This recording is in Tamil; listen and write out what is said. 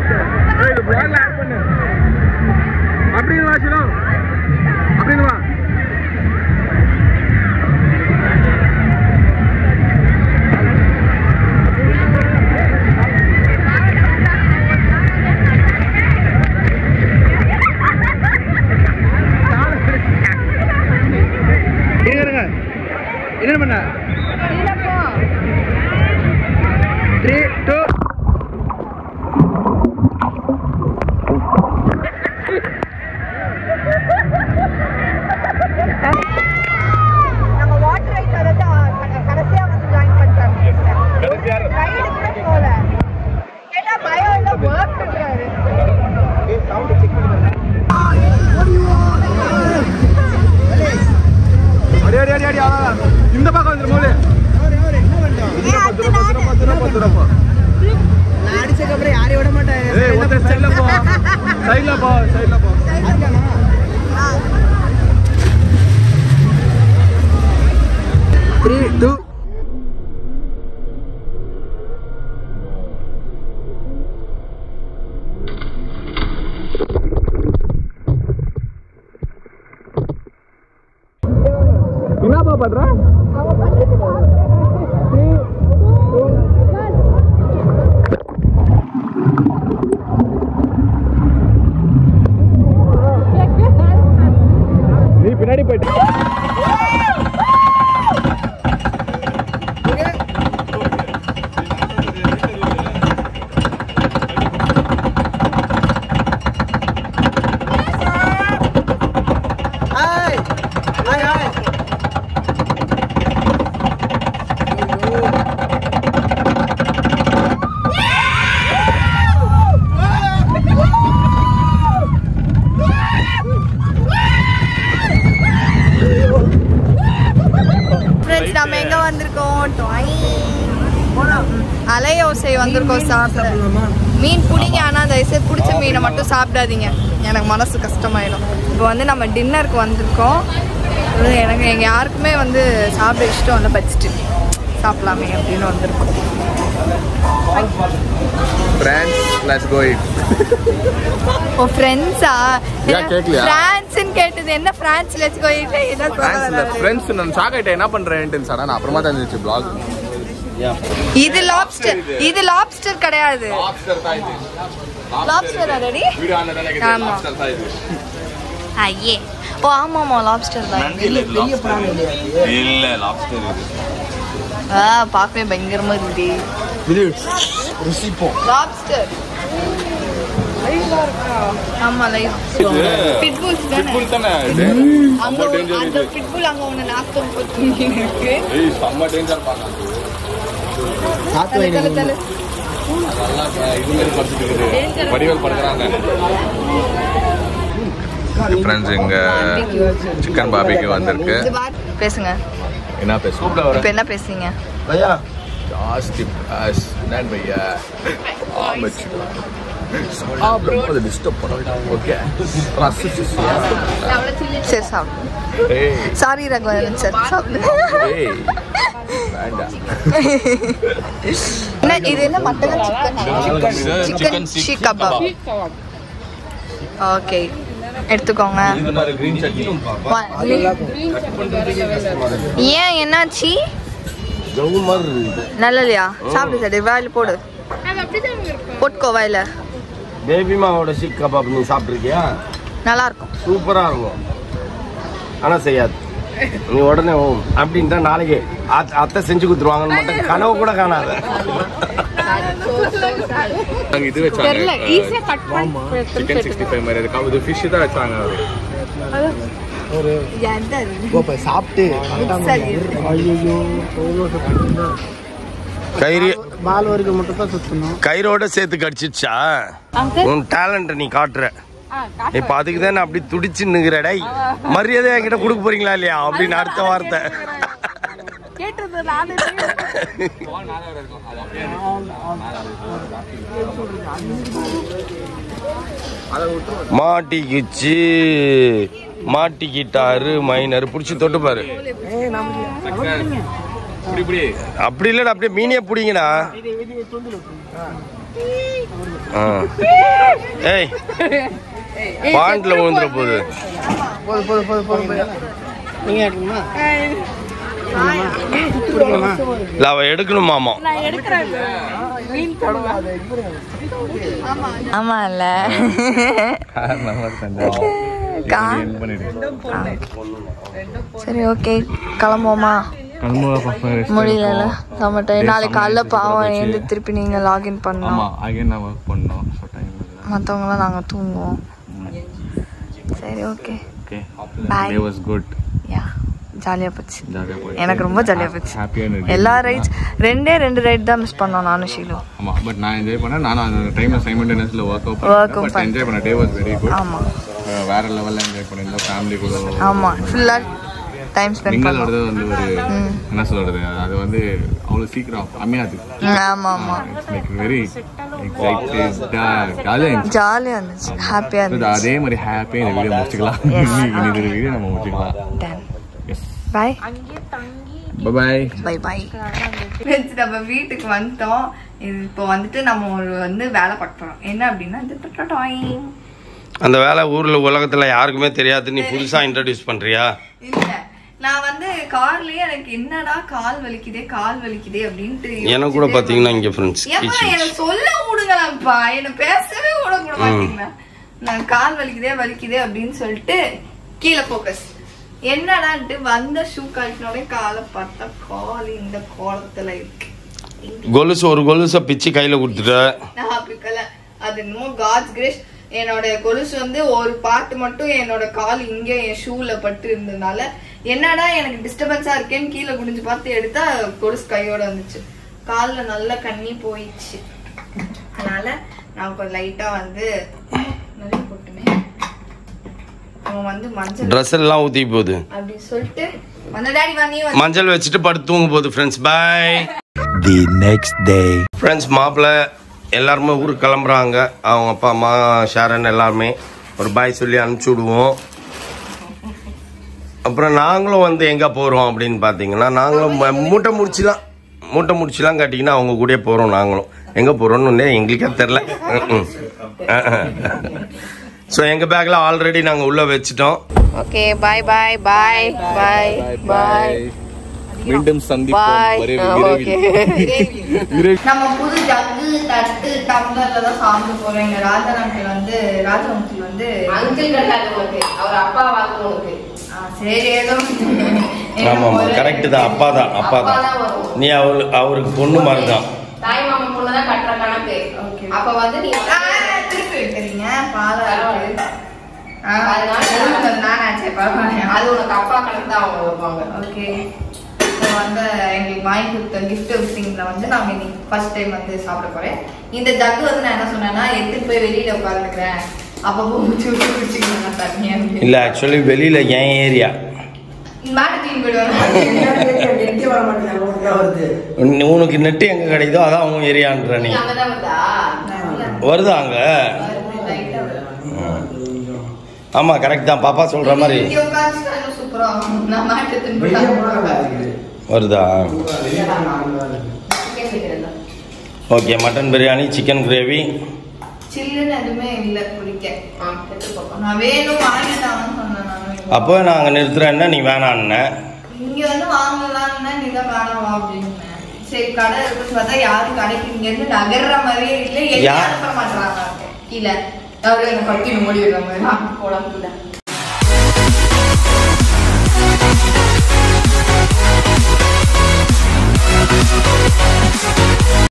ஏய், இது vlogல add பண்ணு. அப்படின்னு வா சிவம். அப்படின்னு வா இருங்க, இருங்க. என்ன பண்ண த்ரீ டூ நம்ம வாட்டர் ரைட் அதாவது அஹ், கடைசியா வந்து ஜாயின் பண்ணிட்டாங்க ரைடுக்குமே போல கேட்டா பயம் இல்ல ஒர்க் பண்றாரு அடி அடி அடி அடி அவ்வளவுதான். இந்த பக்கம் வந்துரு மோலே நான் அடிச்சதுக்கப்புறம் யாரையும் விட மாட்டேன் ஏய் ஒருத்தர் சைடுல போ சைடுல போ சைடுல போ த்ரீ டூ என்னப்பா பண்ற நீ பின்னாடி போயிட்ட ஹாய் ஹாய் ஹாய் ஃப்ரெண்ட்ஸ் நம்ம எங்க வந்திருக்கோம் டொய். அலையோசை வந்திருக்கோம் சாப்பிட மீன் பிடிங்க ஆனால் தயவுசெய்து பிடிச்ச மீனை மட்டும் சாப்பிடாதீங்க எனக்கு மனசு கஷ்டமாயிடும் இப்போ வந்து நம்ம டின்னருக்கு வந்திருக்கோம் இது எனக்கு எங்கள் யாருக்குமே வந்து சாப்பிட இஷ்டம் இல்லை பட்ஜெட்டு சாப்பிடலாமே அப்படின்னு வந்திருக்கோம் ஃப்ரெண்ட்ஸ் லெட்ஸ் கோ இட் ஓ ஃப்ரெண்ட்ஸா ஏன் கேக்கலையா? ஃப்ரான்ஸ்னு கேட்டது என்ன ஃப்ரான்ஸ் லெட்ஸ் கோயிட்டு என்ன ஃப்ரெண்ட்ஸ் இல்ல சொல்ல ஃப்ரெண்ட்ஸ் நான் ஷாக் ஆயிட்டேன் என்ன பண்றேன்ட்டு சார் நான் அப்புறமா தான் இருந்துச்சு vlog இது லாப்ஸ்டர் இது லாப்ஸ்டர் கிடையாது லாப்ஸ்டர் தான் இது லாப்ஸ்டர் ரெடி வீடியோ ஆனதால ஆமா. லாப்ஸ்டர் தான் இது ஐயே ஓ ஆமாமா லாப்ஸ்டர் தான் இது. பெரிய பிராணி இல்லையா இல்ல லாப்ஸ்டர் இது ஆ பார்க்கவே பயங்கரமா இருக்கு ருசிப்போம் லாப்ஸ்டர் ஆமா லைவ் பிட்புல் தானே பிட்புல் தானே இது அங்க ரொம்ப ஒரு- டேஞ்சர் அந்த இது பிட்புல் அங்க ஒண்ணு நாக்கம் போட்டு இருக்கு ஏய் செம்ம டேஞ்சர் பாக்க காத்து தலை வைடு தலை நல்லா இது மாதிரி படிச்சிட்டு இருக்குது வடிவேல் படுக்கிறாங்க ஃப்ரெண்ட்ஸ் இங்க சிக்கன் பாபிக்கு வந்திருக்கு இது பார் பேசுங்க என்ன பேச கூப்பிட இப்போ என்ன பேசுறீங்க பையா ஜாஸ்தி காசு நான் பையா ஆமாச்சு சாப்பிடும்போது டிஸ்டர்ப் பண்ண ஓகே சரி சாப்பிடு ஏய் சாரி ரகுவரன் சார் சாப்பிடு ஏய் வேண்டாம் என்ன இது என்ன mutton chicken chicken seekh kebab okay எடுத்துக்கோங்க இந்த மாதிரி கிரீன் சட்னி வா- ஏன் என்னாச்சு ஜவு மாதிரி இருக்கு நல்லலையா சாப்பிடு சரி வாயில போடு போட்டுக்கோ வாயில பேபிமாவோட ஷீக் கபாப் நீ சாப்பிட்ருக்கியா நல்லா இருக்கும் சூப்பரா இருக்கும் ஆனா செய்யாது நீ உடனே ஓ அப்படின்ட்டா நாளைக்கு அத்- அத்தை செஞ்சு கொடுத்துருவாங்கன்னு மட்டும் கனவு கூட காணாத நாங்க இது வச்சாங்க சிக்கன் சிக்ஸ்டி ஃபைவ் மாதிரி இருக்கு இது ஃபிஷ் தான் வச்சாங்க சாப்பிட்டு கயிறு பால் வரைக்கும் மட்டும் தான் சுத்தணும் கயிறோட சேர்த்து கடிச்சிச்சா உன் டேலண்ட்டை நீ காட்டுற இப்ப அதுக்கு தான் அப்படி துடிச்சு நிக்கிற டேய் மரியாதை என்கிட்ட கொடுக்க போறீங்களா இல்லையா அப்படின்னு அடுத்த வார்த்தை மாட்டிக்கிச்சு மாட்டிக்கிட்டாரு மைனர் புடிச்சு தொட்டு பாரு இப்படி இப்படி அப்படி இல்லடா அப்படியே மீனே பிடிங்கடா ஆ. ஏய் பாண்டில் விழுந்துற போகுது போது போது போது போது போது நீங்க எடுக்கணுமா கொடுக்கணுமா இல்லை அவ எடுக்கணுமாமா ஆமா இல்ல சரி ஓகே கிளம்புவோமா முடியல நம்ம டைம் நாளைக்கு காலைல பாவம் எழுந்து திருப்பி நீங்க லாகின் பண்ணணும் ஆமா அகைன் நான் ஒர்க் பண்ணோம் ஸோ டைம் இல்லை மற்றவங்களாம் நாங்கள் தூங்குவோம் சரி okay okay Bye. Day was good yeah ஜாலியாக போச்சு ஜாலியாக போய் எனக்கு ரொம்ப ஜாலியாக போச்சு ஹாப்பியான எல்லா ரைட்ஸ் ரெண்டே ரெண்டு ரைட் தான் மிஸ் பண்ணோம் நானும் ஷீலு ஆமா பட் நான் என்ஜாய் பண்ணேன் நானும் அந்த டைம்ல சைமல்டேனியஸ்ல ஒர்க் அவுட் Work பண்ணேன் out பட் என்ஜாய் பண்ண டே வாஸ் வெரி குட் ஆமாம் வேற லெவல்ல என்ஜாய் பண்ணிருந்தோம் ஃபேமிலி கூட ஆமாம் ஃபுல்லாக டைம் ஸ்பெண்ட் பண்ணோம் மிங்களோடது வந்து ஒரு என்ன சொல்றது அது வந்து அவ்வளவு சீக்கிரம் அமையாது ம், ஆமா ஆமா இட்ஸ் லைக் வெரி எக்ஸைட்டடா ஜாலியா இருந்துச்சு ஜாலியாக இருந்துச்சு ஹாப்பியாக So, இருந்துச்சு அதே மாதிரி ஹாப்பியா இந்த வீடியோ முடிச்சுக்கலாம் Yes. இன்னைக்கு இந்த வீடியோ நம்ம முடிச்சுக்கலாம் done yes bye bye bye bye friends நம்ம வீட்டுக்கு வந்துட்டோம் இது இப்போ வந்துட்டு நம்ம ஒரு வந்து வேலை பார்க்க போகிறோம் என்ன அப்படின்னா இது டாயிங் அந்த வேலை ஊர்ல உலகத்துல யாருக்குமே தெரியாது நீ புதுசா இன்ட்ரடியூஸ் பண்றியா இல்ல நான் வந்து கார்லயே எனக்கு என்னடா கால் வலிக்குதே கால் வலிக்குதே அப்படின்ட்டு எனக்கு கூட பாத்தீங்கன்னா இங்க ஃப்ரெண்ட்ஸ் ஏப்பா எனக்கு சொல்ல விடுங்களாம்ப்பா என்ன பேசவே விட கூட மாட்டீங்களா நான் கால் வலிக்குதே வலிக்குதே அப்படின்னு சொல்லிட்டு கீழே ஃபோக்கஸ் என்னடான்ட்டு வந்த ஷூ கழட்டினோட காலை பார்த்தா கால் இந்த கோலத்துல இருக்கு கொலுசு ஒரு கொலுசை பிச்சு கையில கொடுத்துட்ட நான் பிக்கல அது என்னமோ காட்ஸ் கிரேஸ் என்னோட கொலுசு வந்து ஒரு பாட்டு மட்டும் என்னோட கால் இங்க என் ஷூல பட்டு இருந்ததுனால என்னடா எனக்கு டிஸ்டர்பன்ஸா இருக்கேன்னு கீழே குனிஞ்சு பார்த்து எடுத்தா கொலுசு கையோட வந்துச்சு கால்ல நல்லா கண்ணி போயிடுச்சு அதனால நான் கொஞ்சம் லைட்டா வந்து நிறைய போட்டுமே அவன் வந்து மஞ்சள் ட்ரெஸ் எல்லாம் ஊத்தி போகுது அப்படின்னு சொல்லிட்டு வந்த டாடி வா நீ வந்து மஞ்சள் வச்சுட்டு படுத்து தூங்க போகுது friends bye The next day. Friends மாப்பிள்ள எல்லாருமே ஊருக்கு கிளம்புறாங்க அவங்க அப்பா அம்மா ஷாரன் எல்லாருமே ஒரு பாய் சொல்லி அனுப்பிச்சி விடுவோம் அப்புறம் நாங்களும் வந்து எங்கே போகிறோம் அப்படின்னு பார்த்தீங்கன்னா நாங்களும் ம- மூட்டை முடிச்சுலாம் மூட்டை முடிச்சுலாம் காட்டிங்கன்னா அவங்க கூடயே போகிறோம் நாங்களும் எங்கே போகிறோன்னு எங்களுக்கே தெரில ஸோ எங்கள் பேக்கில் ஆல்ரெடி நாங்கள் உள்ளே வச்சுட்டோம் ஓகே பாய் பாய் பாய் பாய் பாய் மீண்டும் சந்திப்போம் பாய் விரைவில் ஓகே விரைவில் நம்ம புது ஜக்கு தட்டு டம்ளர்ல தான் சாப்பிட போறோம் எங்க ராஜா அங்கிள் வந்து ராஜா அங்கிள் வந்து அங்கிள் கிடையாது உனக்கு அவர் அப்பா வாங்க உனக்கு ஆ, சரி ஏதோ ஆமாம் ஆமாம் கரெக்டு தான் அப்பா தான் அப்பா தான் வரும் நீ அவரு அவருக்கு பொண்ணு மாதிரி தான் தாய் மாமன் பொண்ணுதான் கட்டுற கணக்கு Okay. அப்ப வந்து நீ ஆ, திருப்பி வைக்கிறீங்க பாலா இருக்கு ஆ, அதனால சொல்லுங்க, நானாச்சே பரவாயில்லையா அது உனக்கு அப்பா கணக்கு தான் அவங்க வருவாங்க ஓகே ஸோ வந்து எங்களுக்கு வாங்கி கொடுத்த கிஃப்ட் விஷயங்கள வந்து நான் இன்னைக்கு ஃபர்ஸ்ட் டைம் வந்து சாப்பிட போறேன் இந்த ஜக்கு வந்து நான் என்ன சொன்னேன்னா எடுத்துட்டு போய் வெளியில உட்காந்துக்கிறேன் அப்பப்போ முடிச்சு விட்டு குடிச்சுக்கணும் நான் தண்ணி அப்படின்னு இல்லை ஆக்சுவலி வெளியில் என் ஏரியா மேட்டு தீன் போயிடுவாங்க உனக்கு நெட்டு எங்கே கிடைக்குதோ அதான் உன் ஏரியான்ற நீ நீ அங்கதான் வருதா வருதா அங்கே ஆமாம் கரெக்ட் தான் பாப்பா சொல்கிற மாதிரி இங்க உட்காந்துட்டா இன்னும் சூப்பரா இருக்கும். நான் மேட்டு தின்னு வருதா சிக்கன் வைக்கிறேன் okay mutton biryani chicken gravy சில்லுன்னு எதுவுமே இல்ல குடிக்க ஆ எடுத்து போப்பா நான் வேணும் வாங்கிட்டாங்கன்னு சொன்னேன் நான் அப்போ நான் அங்கே நிறுத்துறேன்னா நீ வேணான்னு இங்க வந்து வாங்கலாம்னா நீ தான் வேணாம் வா அப்படின்னு சரி கடை இருக்குன்னு பார்த்தா யாரும் கடைக்கு இங்க இருந்து நகர்ற மாதிரியே இல்ல எங்க யா- அனுப்ப மாட்டாங்க இல்ல அவரு என்ன பட்டி மூடி விடுற மாதிரி போலாம் கீழே